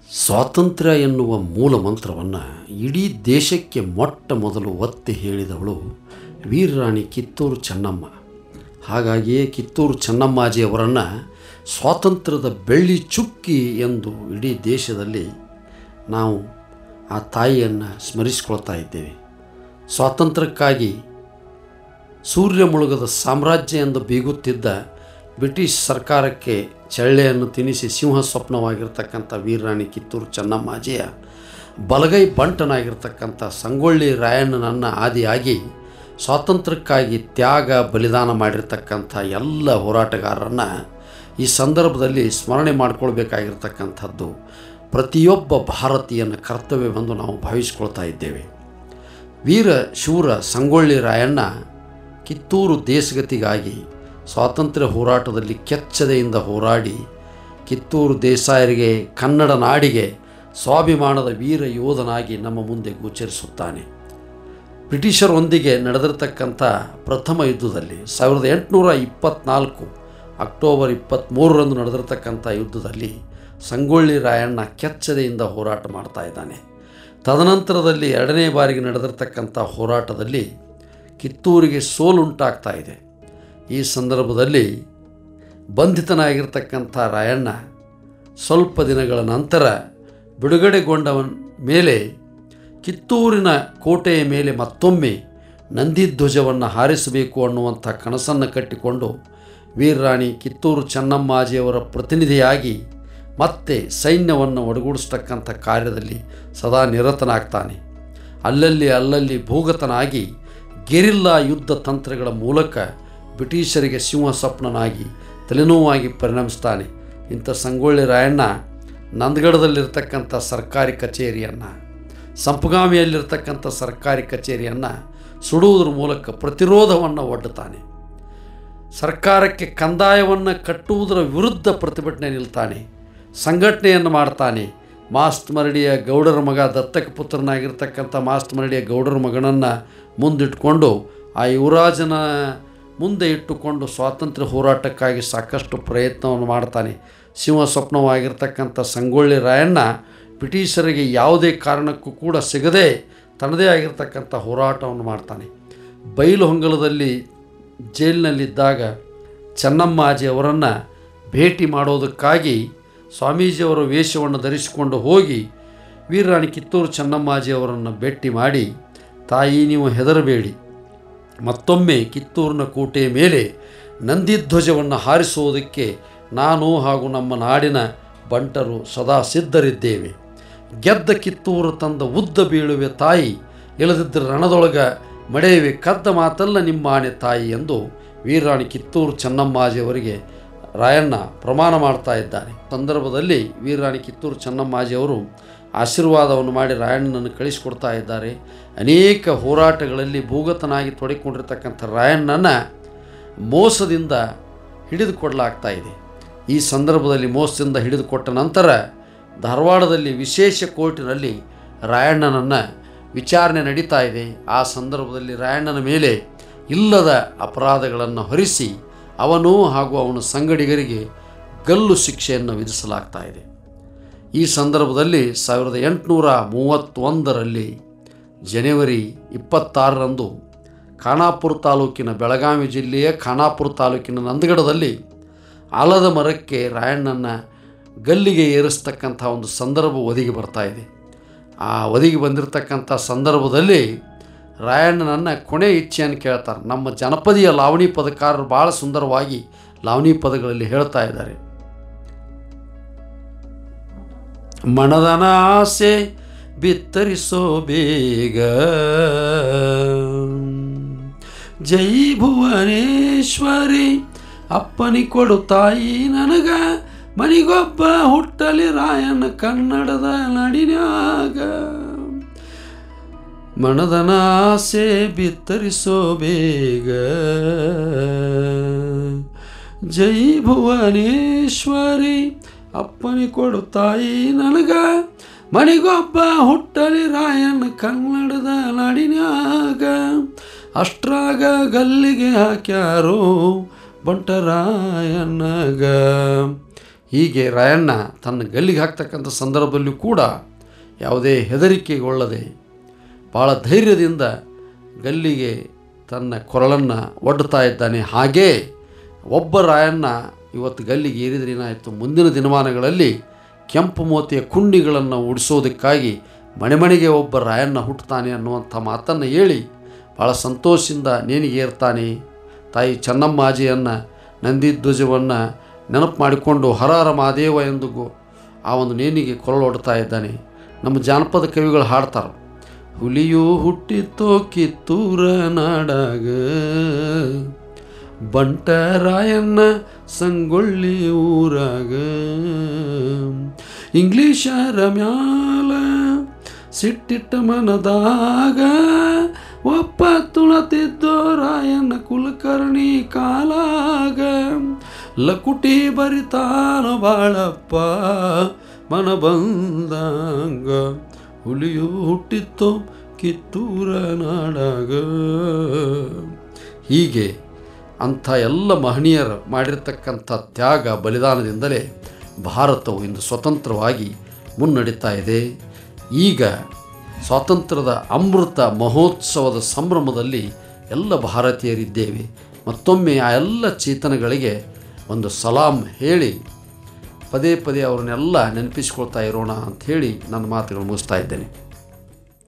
ಸ್ವಾತಂತ್ರ್ಯ ಎನ್ನುವ ಮೂಲ ಮಂತ್ರವನ್ನು ಇಡೀ ದೇಶಕ್ಕೆ ಮೊಟ್ಟ ಮೊದಲು ಒತ್ತಿ ಹೇಳಿದವಳು ವೀರರಾಣಿ ಕಿತ್ತೂರು ಚೆನ್ನಮ್ಮ ಹಾಗಾಗಿಯೇ ಕಿತ್ತೂರು ಚೆನ್ನಮ್ಮಾಜಿಯವರನ್ನು ಸ್ವಾತಂತ್ರ್ಯದ ಬೆಳ್ಳಿ ಚುಕ್ಕಿ ಎಂದು ಇಡೀ ದೇಶದಲ್ಲಿ ನಾವು ಆ ತಾಯಿಯನ್ನು ಸ್ಮರಿಸಿಕೊಳ್ತಾ ಇದ್ದೇವೆ ಸ್ವಾತಂತ್ರ್ಯಕ್ಕಾಗಿ ಸೂರ್ಯ ಮುಳುಗದ ಸಾಮ್ರಾಜ್ಯ ಎಂದು ಬೀಗುತ್ತಿದ್ದ ಬ್ರಿಟಿಷ್ ಸರ್ಕಾರಕ್ಕೆ ಚಳ್ಳೆಯನ್ನು ತಿನ್ನಿಸಿ ಸಿಂಹ ಸ್ವಪ್ನವಾಗಿರ್ತಕ್ಕಂಥ ವೀರರಾಣಿ ಕಿತ್ತೂರು ಚೆನ್ನಮ್ಮಾಜಿಯ ಬಲಗೈ ಬಂಟನಾಗಿರ್ತಕ್ಕಂಥ ಸಂಗೊಳ್ಳಿ ರಾಯಣ್ಣನನ್ನು ಆದಿಯಾಗಿ ಸ್ವಾತಂತ್ರ್ಯಕ್ಕಾಗಿ ತ್ಯಾಗ ಬಲಿದಾನ ಮಾಡಿರ್ತಕ್ಕಂಥ ಎಲ್ಲ ಹೋರಾಟಗಾರರನ್ನು ಈ ಸಂದರ್ಭದಲ್ಲಿ ಸ್ಮರಣೆ ಮಾಡಿಕೊಳ್ಬೇಕಾಗಿರ್ತಕ್ಕಂಥದ್ದು ಪ್ರತಿಯೊಬ್ಬ ಭಾರತೀಯನ ಕರ್ತವ್ಯವೆಂದು ನಾವು ಭಾವಿಸ್ಕೊಳ್ತಾ ಇದ್ದೇವೆ ವೀರ ಶೂರ ಸಂಗೊಳ್ಳಿ ರಾಯಣ್ಣ ಕಿತ್ತೂರು ದೇಶಗತಿಗಾಗಿ ಸ್ವಾತಂತ್ರ್ಯ ಹೋರಾಟದಲ್ಲಿ ಕೆಚ್ಚದೆಯಿಂದ ಹೋರಾಡಿ ಕಿತ್ತೂರು ದೇಸಾಯರಿಗೆ ಕನ್ನಡ ನಾಡಿಗೆ ಸ್ವಾಭಿಮಾನದ ವೀರ ಯೋಧನಾಗಿ ನಮ್ಮ ಮುಂದೆ ಗೋಚರಿಸುತ್ತಾನೆ ಬ್ರಿಟಿಷರೊಂದಿಗೆ ನಡೆದಿರ್ತಕ್ಕಂಥ ಪ್ರಥಮ ಯುದ್ಧದಲ್ಲಿ ಸಾವಿರದ ಎಂಟುನೂರ ಇಪ್ಪತ್ತ್ನಾಲ್ಕು ಅಕ್ಟೋಬರ್ ಇಪ್ಪತ್ತ್ಮೂರರಂದು ನಡೆದಿರ್ತಕ್ಕಂಥ ಯುದ್ಧದಲ್ಲಿ ಸಂಗೊಳ್ಳಿ ರಾಯಣ್ಣ ಕೆಚ್ಚದೆಯಿಂದ ಹೋರಾಟ ಮಾಡ್ತಾ ಇದ್ದಾನೆ ತದನಂತರದಲ್ಲಿ ಎರಡನೇ ಬಾರಿಗೆ ನಡೆದಿರ್ತಕ್ಕಂಥ ಹೋರಾಟದಲ್ಲಿ ಕಿತ್ತೂರಿಗೆ ಸೋಲುಂಟಾಗ್ತಾ ಇದೆ ಈ ಸಂದರ್ಭದಲ್ಲಿ ಬಂಧಿತನಾಗಿರ್ತಕ್ಕಂಥ ರಾಯಣ್ಣ ಸ್ವಲ್ಪ ದಿನಗಳ ನಂತರ ಬಿಡುಗಡೆಗೊಂಡವನ ಮೇಲೆ ಕಿತ್ತೂರಿನ ಕೋಟೆಯ ಮೇಲೆ ಮತ್ತೊಮ್ಮೆ ನಂದಿಧ್ವಜವನ್ನು ಹಾರಿಸಬೇಕು ಅನ್ನುವಂಥ ಕನಸನ್ನು ಕಟ್ಟಿಕೊಂಡು ವೀರರಾಣಿ ಕಿತ್ತೂರು ಚೆನ್ನಮ್ಮಾಜಿಯವರ ಪ್ರತಿನಿಧಿಯಾಗಿ ಮತ್ತೆ ಸೈನ್ಯವನ್ನು ಒಡಗೂಡಿಸ್ತಕ್ಕಂಥ ಕಾರ್ಯದಲ್ಲಿ ಸದಾ ನಿರತನಾಗ್ತಾನೆ ಅಲ್ಲಲ್ಲಿ ಅಲ್ಲಲ್ಲಿ ಭೂಗತನಾಗಿ ಗೆರಿಲ್ಲಾ ಯುದ್ಧ ತಂತ್ರಗಳ ಮೂಲಕ ಬ್ರಿಟಿಷರಿಗೆ ಸಿಂಹ ಸ್ವಪ್ನನಾಗಿ ತಲೆನೋವಾಗಿ ಪರಿಣಮಿಸ್ತಾನೆ ಇಂಥ ಸಂಗೊಳ್ಳಿ ರಾಯಣ್ಣ ನಂದಗಡದಲ್ಲಿರ್ತಕ್ಕಂಥ ಸರ್ಕಾರಿ ಕಚೇರಿಯನ್ನು ಸಂಪಗಾಮಿಯಲ್ಲಿರ್ತಕ್ಕಂಥ ಸರ್ಕಾರಿ ಕಚೇರಿಯನ್ನು ಸುಡುವುದರ ಮೂಲಕ ಪ್ರತಿರೋಧವನ್ನು ಒಡ್ಡುತ್ತಾನೆ ಸರ್ಕಾರಕ್ಕೆ ಕಂದಾಯವನ್ನು ಕಟ್ಟುವುದರ ವಿರುದ್ಧ ಪ್ರತಿಭಟನೆ ನಿಲ್ತಾನೆ ಸಂಘಟನೆಯನ್ನು ಮಾಡ್ತಾನೆ ಮಾಸ್ತ್ ಮರಡಿಯ ಗೌಡರ ಮಗ ದತ್ತಕ ಪುತ್ರನಾಗಿರ್ತಕ್ಕಂಥ ಮಾಸ್ತ್ ಮರಡಿಯ ಗೌಡರ ಮಗನನ್ನು ಮುಂದಿಟ್ಕೊಂಡು ಆ ಯುವರಾಜನ ಮುಂದೆ ಇಟ್ಟುಕೊಂಡು ಸ್ವಾತಂತ್ರ್ಯ ಹೋರಾಟಕ್ಕಾಗಿ ಸಾಕಷ್ಟು ಪ್ರಯತ್ನವನ್ನು ಮಾಡ್ತಾನೆ ಸಿಂಹ ಸ್ವಪ್ನವಾಗಿರ್ತಕ್ಕಂಥ ಸಂಗೊಳ್ಳಿ ರಾಯಣ್ಣ ಬ್ರಿಟಿಷರಿಗೆ ಯಾವುದೇ ಕಾರಣಕ್ಕೂ ಕೂಡ ಸಿಗದೆ ತನ್ನದೇ ಆಗಿರ್ತಕ್ಕಂಥ ಹೋರಾಟವನ್ನು ಮಾಡ್ತಾನೆ ಬೈಲು ಹೊಂಗಲದಲ್ಲಿ ಜೈಲಿನಲ್ಲಿದ್ದಾಗ ಚೆನ್ನಮ್ಮಾಜಿ ಅವರನ್ನು ಭೇಟಿ ಮಾಡೋದಕ್ಕಾಗಿ ಸ್ವಾಮೀಜಿಯವರ ವೇಷವನ್ನು ಧರಿಸಿಕೊಂಡು ಹೋಗಿ ವೀರರಾಣಿ ಕಿತ್ತೂರು ಚೆನ್ನಮ್ಮಾಜಿ ಅವರನ್ನು ಭೇಟಿ ಮಾಡಿ ತಾಯಿ ನೀವು ಹೆದರಬೇಡಿ ಮತ್ತೊಮ್ಮೆ ಕಿತ್ತೂರಿನ ಕೋಟೆಯ ಮೇಲೆ ನಂದಿಧ್ವಜವನ್ನು ಹಾರಿಸುವುದಕ್ಕೆ ನಾನು ಹಾಗೂ ನಮ್ಮ ನಾಡಿನ ಬಂಟರು ಸದಾ ಸಿದ್ಧರಿದ್ದೇವೆ ಗೆದ್ದ ಕಿತ್ತೂರು ತಂದ ಉದ್ದ ಬೀಳುವೆ ತಾಯಿ ಇಳದಿದ್ದ ರಣದೊಳಗ ಮಡೆಯುವೆ ಕದ್ದ ಮಾತಲ್ಲ ನಿಮ್ಮ ಆಣೆ ತಾಯಿ ಎಂದು ವೀರರಾಣಿ ಕಿತ್ತೂರು ಚೆನ್ನಮ್ಮಾಜಿಯವರಿಗೆ ರಾಯಣ್ಣ ಪ್ರಮಾಣ ಮಾಡ್ತಾ ಇದ್ದಾನೆ ಸಂದರ್ಭದಲ್ಲಿ ವೀರರಾಣಿ ಕಿತ್ತೂರು ಚೆನ್ನಮ್ಮಾಜಿಯವರು ಆಶೀರ್ವಾದವನ್ನು ಮಾಡಿ ರಾಯಣ್ಣನನ್ನು ಕಳಿಸಿಕೊಡ್ತಾ ಇದ್ದಾರೆ ಅನೇಕ ಹೋರಾಟಗಳಲ್ಲಿ ಭೂಗತನಾಗಿ ತೊಡಗಿಕೊಂಡಿರ್ತಕ್ಕಂಥ ರಾಯಣ್ಣನ ಮೋಸದಿಂದ ಹಿಡಿದುಕೊಡಲಾಗ್ತಾ ಇದೆ ಈ ಸಂದರ್ಭದಲ್ಲಿ ಮೋಸದಿಂದ ಹಿಡಿದುಕೊಟ್ಟ ನಂತರ ಧಾರವಾಡದಲ್ಲಿ ವಿಶೇಷ ಕೋರ್ಟಿನಲ್ಲಿ ರಾಯಣ್ಣನನ್ನು ವಿಚಾರಣೆ ನಡೀತಾ ಇದೆ ಆ ಸಂದರ್ಭದಲ್ಲಿ ರಾಯಣ್ಣನ ಮೇಲೆ ಇಲ್ಲದ ಅಪರಾಧಗಳನ್ನು ಹೊರಿಸಿ ಅವನು ಹಾಗೂ ಅವನ ಸಂಗಡಿಗರಿಗೆ ಗಲ್ಲು ಶಿಕ್ಷೆಯನ್ನು ವಿಧಿಸಲಾಗ್ತಾ ಇದೆ ಈ ಸಂದರ್ಭದಲ್ಲಿ ಸಾವಿರದ ಎಂಟುನೂರ ಮೂವತ್ತೊಂದರಲ್ಲಿ ಜನವರಿ ಇಪ್ಪತ್ತಾರರಂದು ಖಾನಾಪುರ ತಾಲೂಕಿನ ಬೆಳಗಾವಿ ಜಿಲ್ಲೆಯ ಖಾನಾಪುರ ತಾಲೂಕಿನ ನಂದಗಡದಲ್ಲಿ ಆಲದ ಮರಕ್ಕೆ ರಾಯಣ್ಣನ ಗಲ್ಲಿಗೆ ಏರಿಸ್ತಕ್ಕಂಥ ಒಂದು ಸಂದರ್ಭ ಒದಗಿ ಬರ್ತಾ ಇದೆ ಆ ಒದಗಿ ಬಂದಿರತಕ್ಕಂಥ ಸಂದರ್ಭದಲ್ಲಿ ರಾಯಣ್ಣನನ್ನು ಕೊನೆ ಇಚ್ಛೆಯನ್ನು ಕೇಳ್ತಾರೆ ನಮ್ಮ ಜನಪದೀಯ ಲಾವಣಿ ಪದಕಾರರು ಭಾಳ ಸುಂದರವಾಗಿ ಲಾವಣಿ ಪದಗಳಲ್ಲಿ ಹೇಳ್ತಾ ಇದ್ದಾರೆ ಮನದನ ಆಸೆ ಬಿತ್ತರಿಸೋ ಬೇಗ ಜೈ ಭುವನೇಶ್ವರಿ ಅಪ್ಪನಿ ಕೊಡು ತಾಯಿ ನನಗ ಮನಿಗೊಬ್ಬ ಹುಟ್ಟಲಿ ರಾಯನ ಕನ್ನಡದ ನಡಿನ್ಯಾಗ ಮನದನ ಆಸೆ ಬಿತ್ತರಿಸೋ ಬೇಗ ಜೈ ಭುವನೇಶ್ವರಿ ಅಪ್ಪನಿ ಕೊಡು ತಾಯಿ ನನಗ ಮನಿಗೊಬ್ಬ ಹುಟ್ಟಲಿ ರಾಯನ ಕನ್ನಡದ ನಾಡಿನ್ಯಾಗ ಅಷ್ಟ್ರಾಗ ಗಲ್ಲಿಗೆ ಹಾಕ್ಯಾರೋ ಬಂಟರಾಯನಗ ಹೀಗೆ ರಾಯಣ್ಣ ತನ್ನ ಗಲ್ಲಿಗೆ ಹಾಕ್ತಕ್ಕಂಥ ಸಂದರ್ಭದಲ್ಲೂ ಕೂಡ ಯಾವುದೇ ಹೆದರಿಕೆಗೊಳ್ಳದೆ ಭಾಳ ಧೈರ್ಯದಿಂದ ಗಲ್ಲಿಗೆ ತನ್ನ ಕೊರಳನ್ನು ಒಡ್ಡುತ್ತಾ ಇದ್ದಾನೆ ಹಾಗೇ ಒಬ್ಬ ರಾಯಣ್ಣ ಇವತ್ತು ಗಲ್ಲಿಗೆ ಏರಿದ್ರೆ ಏನಾಯಿತು ಮುಂದಿನ ದಿನಮಾನಗಳಲ್ಲಿ ಕೆಂಪು ಮೋತಿಯ ಕುಂಡಿಗಳನ್ನು ಉಡಿಸೋದಕ್ಕಾಗಿ ಮನೆ ಮನೆಗೆ ಒಬ್ಬ ರಾಯಣ್ಣ ಹುಟ್ಟುತ್ತಾನೆ ಅನ್ನುವಂಥ ಮಾತನ್ನು ಹೇಳಿ ಭಾಳ ಸಂತೋಷದಿಂದ ನೇಣಿಗೆ ಏರ್ತಾನೆ ತಾಯಿ ಚೆನ್ನಮ್ಮಾಜಿಯನ್ನು ನಂದಿಧ್ವಜವನ್ನು ನೆನಪು ಮಾಡಿಕೊಂಡು ಹರಹರ ಮಹಾದೇವ ಎಂದು ಗೋ- ಆ ಒಂದು ನೇಣಿಗೆ ಕೊರಳೊಡ್ತಾ ಇದ್ದಾನೆ ನಮ್ಮ ಜಾನಪದ ಕವಿಗಳು ಹಾಡ್ತಾರೆ ಹುಲಿಯು ಹುಟ್ಟಿತೋ ಕಿತ್ತೂರ ನಾಡಾಗ ಬಂಟರಾಯಣ್ಣ ಸಂಗೊಳ್ಳಿ ಊರಾಗ ಇಂಗ್ಲೀಷರ ಮ್ಯಾಲ ಸಿಟ್ಟಿಟ್ಟ ಮನದಾಗ ಒಪ್ಪ ತುಳತಿದ್ದೋ ರಾಯಣ್ಣ ಕುಲಕರ್ಣಿ ಕಾಲಾಗ ಲಕುಟಿ ಬರಿತಾನ ಬಾಳಪ್ಪ ಮನ ಬಂದಂಗ ಹುಲಿಯು ಹುಟ್ಟಿತ್ತೋ ಕಿತ್ತೂರ ನಾಡಾಗ ಹೀಗೆ ಅಂಥ ಎಲ್ಲ ಮಹನೀಯರು ಮಾಡಿರ್ತಕ್ಕಂಥ ತ್ಯಾಗ ಬಲಿದಾನದಿಂದಲೇ ಭಾರತವು ಇಂದು ಸ್ವತಂತ್ರವಾಗಿ ಮುನ್ನಡೀತಾ ಇದೆ ಈಗ ಸ್ವಾತಂತ್ರ್ಯದ ಅಮೃತ ಮಹೋತ್ಸವದ ಸಂಭ್ರಮದಲ್ಲಿ ಎಲ್ಲ ಭಾರತೀಯರಿದ್ದೇವೆ ಮತ್ತೊಮ್ಮೆ ಆ ಎಲ್ಲ ಚೇತನಗಳಿಗೆ ಒಂದು ಸಲಾಂ ಹೇಳಿ ಪದೇ ಪದೇ ಅವ್ರನ್ನೆಲ್ಲ ನೆನಪಿಸ್ಕೊಳ್ತಾ ಇರೋಣ ಅಂಥೇಳಿ ನನ್ನ ಮಾತುಗಳು ಮುಗಿಸ್ತಾ ಇದ್ದೇನೆ